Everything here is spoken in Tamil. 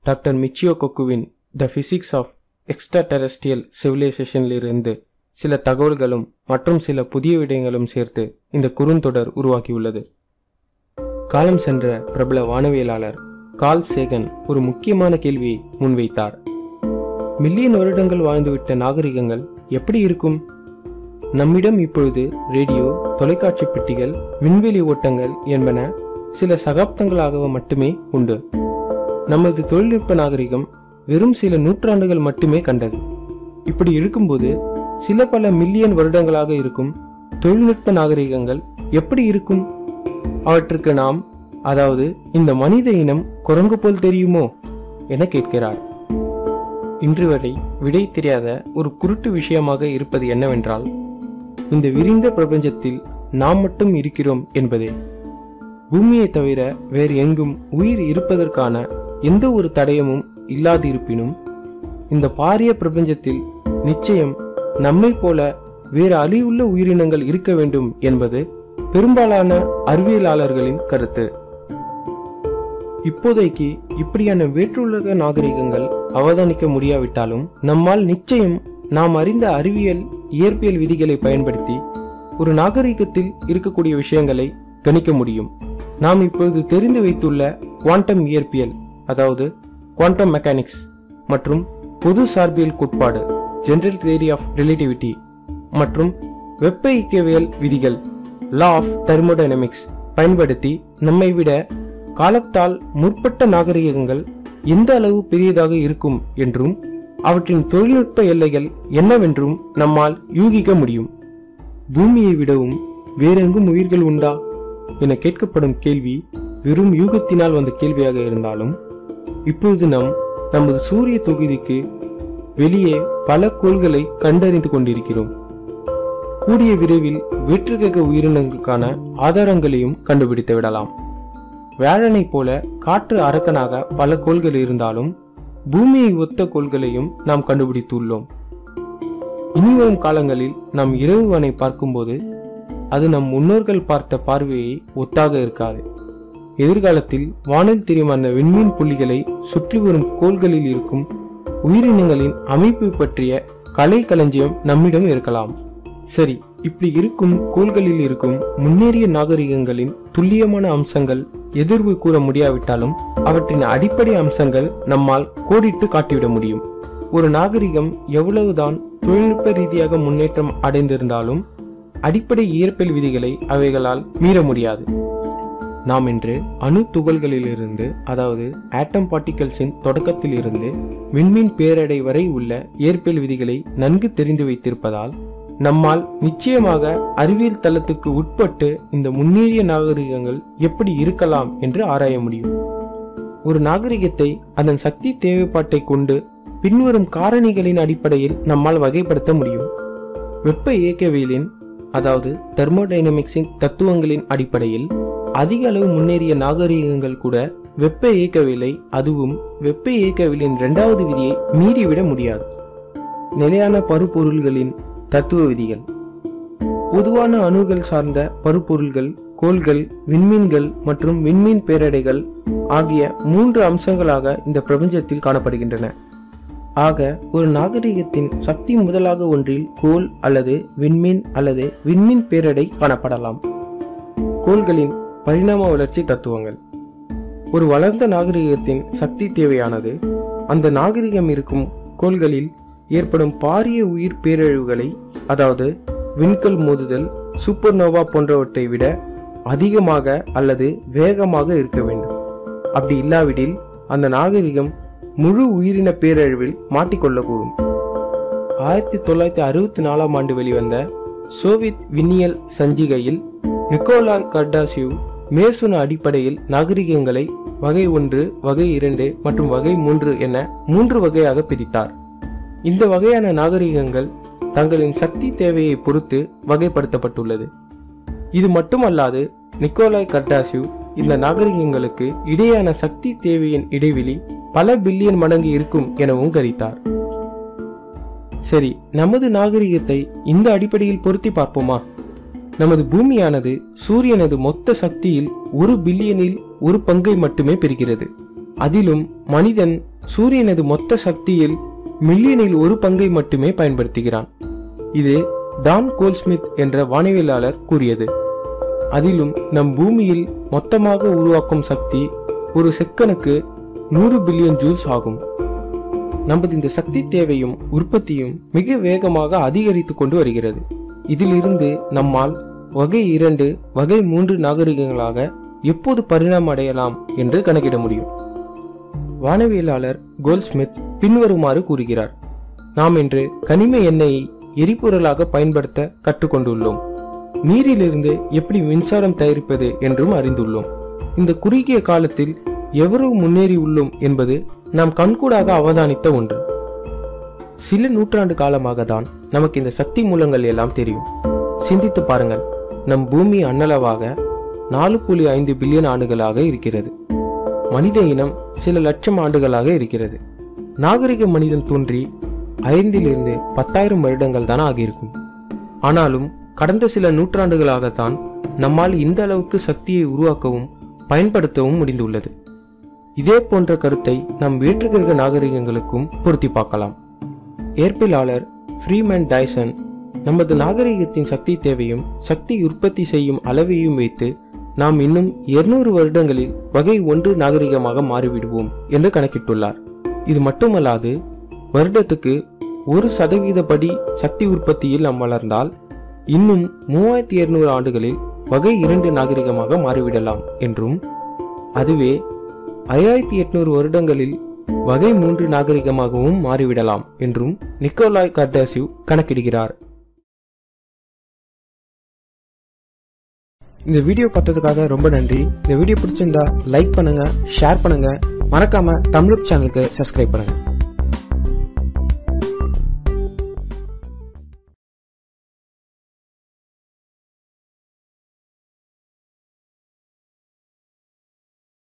டாக்டர் மிச்சியோ கொக்குவின் the physics of extraterrestrial சிவிலைசேஷனிலிருந்து சில தகவல்களும் மற்றும் சில புதிய விடயங்களும் சேர்த்து இந்த குறுந்தொடர் உருவாக்கியுள்ளது காலம் சென்ற பிரபல வானவியலாளர் கால் சேகன் ஒரு முக்கியமான கேள்வியை முன்வைத்தார் மில்லியன் வருடங்கள் வாழ்ந்துவிட்ட நாகரிகங்கள் எப்படி இருக்கும் நம்மிடம் இப்பொழுது ரேடியோ தொலைக்காட்சி பெட்டிகள் விண்வெளி ஓட்டங்கள் என்பன சில சகாப்தங்களாக மட்டுமே உண்டு நமது தொழில்நுட்ப நாகரிகம் வெறும் சில நூற்றாண்டுகள் மட்டுமே கண்டது இப்படி இருக்கும்போது சில பல மில்லியன் வருடங்களாக இருக்கும் தொழில்நுட்ப நாகரிகங்கள் எப்படி இருக்கும் அவற்றுக்கு நாம் அதாவது இந்த மனித இனம் குரங்கு போல் தெரியுமோ என கேட்கிறார் இன்று வரை விடை தெரியாத ஒரு குருட்டு விஷயமாக இருப்பது என்னவென்றால் இந்த விரிந்த பிரபஞ்சத்தில் நாம் மட்டும் இருக்கிறோம் என்பதே பூமியை தவிர வேறு எங்கும் உயிர் இருப்பதற்கான எந்த ஒரு தடயமும் இல்லாதிருப்பினும் இந்த பாரிய பிரபஞ்சத்தில் நிச்சயம் நம்மை போல வேறு அழிவுள்ள உயிரினங்கள் இருக்க வேண்டும் என்பது பெரும்பாலான அறிவியலாளர்களின் கருத்து இப்போதைக்கு இப்படியான வேற்றுலக நாகரிகங்கள் அவதானிக்க முடியாவிட்டாலும் நம்மால் நிச்சயம் நாம் அறிந்த அறிவியல் இயற்பியல் விதிகளை பயன்படுத்தி ஒரு நாகரிகத்தில் இருக்கக்கூடிய விஷயங்களை கணிக்க முடியும் நாம் இப்பொழுது தெரிந்து வைத்துள்ள குவாண்டம் இயற்பியல் அதாவது குவாண்டம் மெக்கானிக்ஸ் மற்றும் பொது சார்பியல் கோட்பாடு ஜெனரல் தியரி ஆஃப் ரிலேட்டிவிட்டி மற்றும் வெப்ப இயக்கவியல் விதிகள் லா ஆஃப் தெர்மோடைனமிக்ஸ் பயன்படுத்தி நம்மை விட காலத்தால் முற்பட்ட நாகரிகங்கள் எந்த அளவு பெரியதாக இருக்கும் என்றும் அவற்றின் தொழில்நுட்ப எல்லைகள் என்னவென்றும் நம்மால் யூகிக்க முடியும் பூமியை விடவும் வேறெங்கும் உயிர்கள் உண்டா என கேட்கப்படும் கேள்வி வெறும் யூகத்தினால் வந்த கேள்வியாக இருந்தாலும் இப்பொழுது நாம் நமது சூரிய தொகுதிக்கு வெளியே பல கோள்களை கண்டறிந்து கொண்டிருக்கிறோம் கூடிய விரைவில் வேற்றுகிரக உயிரினங்களுக்கான ஆதாரங்களையும் கண்டுபிடித்து விடலாம் வியாழனைப் போல காற்று அரக்கனாக பல கோள்கள் இருந்தாலும் பூமியை ஒத்த கோள்களையும் நாம் கண்டுபிடித்துள்ளோம் இனிவரும் காலங்களில் நாம் இரவுவனை பார்க்கும்போது அது நம் முன்னோர்கள் பார்த்த பார்வையை ஒத்தாக இருக்காது எதிர்காலத்தில் வானில் தெரியும் அந்த விண்மீன் புள்ளிகளை சுற்றி வரும் கோள்களில் இருக்கும் உயிரினங்களின் அமைப்பு பற்றிய கலை களஞ்சியம் நம்மிடம் இருக்கலாம் சரி இப்படி இருக்கும் கோள்களில் இருக்கும் முன்னேறிய நாகரிகங்களின் துல்லியமான அம்சங்கள் எதிர்வு கூற முடியாவிட்டாலும் அவற்றின் அடிப்படை அம்சங்கள் நம்மால் கோடிட்டு காட்டிவிட முடியும் ஒரு நாகரிகம் எவ்வளவுதான் தொழில்நுட்ப ரீதியாக முன்னேற்றம் அடைந்திருந்தாலும் அடிப்படை இயற்பியல் விதிகளை அவைகளால் மீற முடியாது நாம் இன்று அணு துகள்களிலிருந்து அதாவது ஆட்டம் பார்ட்டிகல்ஸின் தொடக்கத்தில் இருந்து விண்மீன் பேரடை வரை உள்ள இயற்பியல் விதிகளை நன்கு தெரிந்து வைத்திருப்பதால் நம்மால் நிச்சயமாக அறிவியல் தளத்துக்கு உட்பட்டு இந்த முன்னேறிய நாகரிகங்கள் எப்படி இருக்கலாம் என்று ஆராய முடியும் ஒரு நாகரிகத்தை அதன் சக்தி தேவைப்பாட்டை கொண்டு பின்வரும் காரணிகளின் அடிப்படையில் நம்மால் வகைப்படுத்த முடியும் வெப்ப இயக்கவியலின் அதாவது தெர்மோடைனமிக்ஸின் தத்துவங்களின் அடிப்படையில் அதிக அளவு முன்னேறிய நாகரிகங்கள் கூட வெப்ப இயக்கவியலை அதுவும் வெப்ப இயக்கவியலின் இரண்டாவது விதியை மீறிவிட முடியாது நிலையான பருப்பொருள்களின் தத்துவ விதிகள் பொதுவான அணுகள் சார்ந்த பருப்பொருள்கள் கோள்கள் விண்மீன்கள் மற்றும் விண்மீன் பேரடைகள் ஆகிய மூன்று அம்சங்களாக இந்த பிரபஞ்சத்தில் காணப்படுகின்றன ஆக ஒரு நாகரிகத்தின் சக்தி முதலாக ஒன்றில் கோள் அல்லது விண்மீன் அல்லது விண்மீன் பேரடை காணப்படலாம் கோள்களின் பரிணாம வளர்ச்சி தத்துவங்கள் ஒரு வளர்ந்த நாகரிகத்தின் சக்தி தேவையானது அந்த நாகரிகம் இருக்கும் கோள்களில் ஏற்படும் பாரிய உயிர் பேரழிவுகளை அதாவது விண்கல் மோதுதல் சூப்பர்னோவா போன்றவற்றை விட அதிகமாக அல்லது வேகமாக இருக்க வேண்டும் அப்படி இல்லாவிடில் அந்த நாகரிகம் முழு உயிரின பேரழிவில் மாட்டிக்கொள்ளக்கூடும் ஆயிரத்தி தொள்ளாயிரத்தி அறுபத்தி நாலாம் ஆண்டு வெளிவந்த சோவியத் விண்ணியல் சஞ்சிகையில் நிக்கோலா கர்டாசிவ் மேசோன அடிப்படையில் நாகரிகங்களை வகை ஒன்று வகை இரண்டு மற்றும் வகை மூன்று என மூன்று வகையாக பிரித்தார் இந்த வகையான நாகரிகங்கள் தங்களின் சக்தி தேவையை பொறுத்து வகைப்படுத்தப்பட்டுள்ளது இது மட்டுமல்லாது நிக்கோலாய் கர்டாசிவ் இந்த நாகரிகங்களுக்கு இடையான சக்தி தேவையின் இடைவெளி பல பில்லியன் மடங்கு இருக்கும் எனவும் கணித்தார் சரி நமது நாகரிகத்தை இந்த அடிப்படையில் பொருத்தி பார்ப்போமா நமது பூமியானது சூரியனது மொத்த சக்தியில் ஒரு பில்லியனில் ஒரு பங்கை மட்டுமே பெறுகிறது அதிலும் மனிதன் சூரியனது மொத்த சக்தியில் மில்லியனில் ஒரு பங்கை மட்டுமே பயன்படுத்துகிறான் இது டான் கோல்ஸ்மித் என்ற வானவியலாளர் கூறியது அதிலும் நம் பூமியில் மொத்தமாக உருவாக்கும் சக்தி ஒரு செக்கனுக்கு நூறு பில்லியன் ஜூல்ஸ் ஆகும் நமது இந்த சக்தி தேவையும் உற்பத்தியும் மிக வேகமாக அதிகரித்து கொண்டு வருகிறது இதிலிருந்து நம்மால் வகை இரண்டு வகை மூன்று நாகரிகங்களாக எப்போது பரிணாமம் அடையலாம் என்று கணக்கிட முடியும் வானவியலாளர் கோல்ட்ஸ்மித் பின்வருமாறு கூறுகிறார் நாம் இன்று கனிம எண்ணெயை எரிபொருளாக பயன்படுத்த கற்றுக்கொண்டுள்ளோம் நீரிலிருந்து எப்படி மின்சாரம் தயாரிப்பது என்றும் அறிந்துள்ளோம் இந்த குறுகிய காலத்தில் எவ்வளவு முன்னேறி உள்ளோம் என்பது நாம் கண்கூடாக அவதானித்த ஒன்று சில நூற்றாண்டு காலமாக தான் நமக்கு இந்த சக்தி மூலங்கள் எல்லாம் தெரியும் சிந்தித்து பாருங்கள் நம் பூமி அன்னளவாக நாலு புள்ளி ஐந்து பில்லியன் ஆண்டுகளாக இருக்கிறது மனித இனம் சில லட்சம் ஆண்டுகளாக இருக்கிறது நாகரிக மனிதன் தோன்றி ஐந்திலிருந்து பத்தாயிரம் வருடங்கள் தான் ஆகியிருக்கும் ஆனாலும் கடந்த சில நூற்றாண்டுகளாகத்தான் நம்மால் இந்த அளவுக்கு சக்தியை உருவாக்கவும் பயன்படுத்தவும் முடிந்துள்ளது இதே போன்ற கருத்தை நம் வேற்றுகிரக நாகரிகங்களுக்கும் பொருத்தி பார்க்கலாம் ஏற்பிலாளர் ஃப்ரீமேன் டைசன் நமது நாகரிகத்தின் சக்தி தேவையும் சக்தி உற்பத்தி செய்யும் அளவையும் வைத்து நாம் இன்னும் 200 வருடங்களில் வகை ஒன்று நாகரிகமாக மாறிவிடுவோம் என்று கணக்கிட்டுள்ளார் இது மட்டுமல்லாது வருடத்துக்கு ஒரு சதவீதப்படி சக்தி உற்பத்தியில் நாம் வளர்ந்தால் இன்னும் மூவாயிரத்தி இருநூறு ஆண்டுகளில் வகை இரண்டு நாகரிகமாக மாறிவிடலாம் என்றும் அதுவே ஐயாயிரத்தி எட்நூறு வருடங்களில் வகை மூன்று நாகரிகமாகவும் மாறிவிடலாம் என்றும் நிக்கோலாய் கர்டாசிவ் கணக்கிடுகிறார் இந்த வீடியோ பார்த்ததுக்காக ரொம்ப நன்றி இந்த வீடியோ பிடிச்சிருந்தா லைக் பண்ணுங்க ஷேர் பண்ணுங்க மறக்காம தமிழ் சேனலுக்கு சப்ஸ்கிரைப் பண்ணுங்க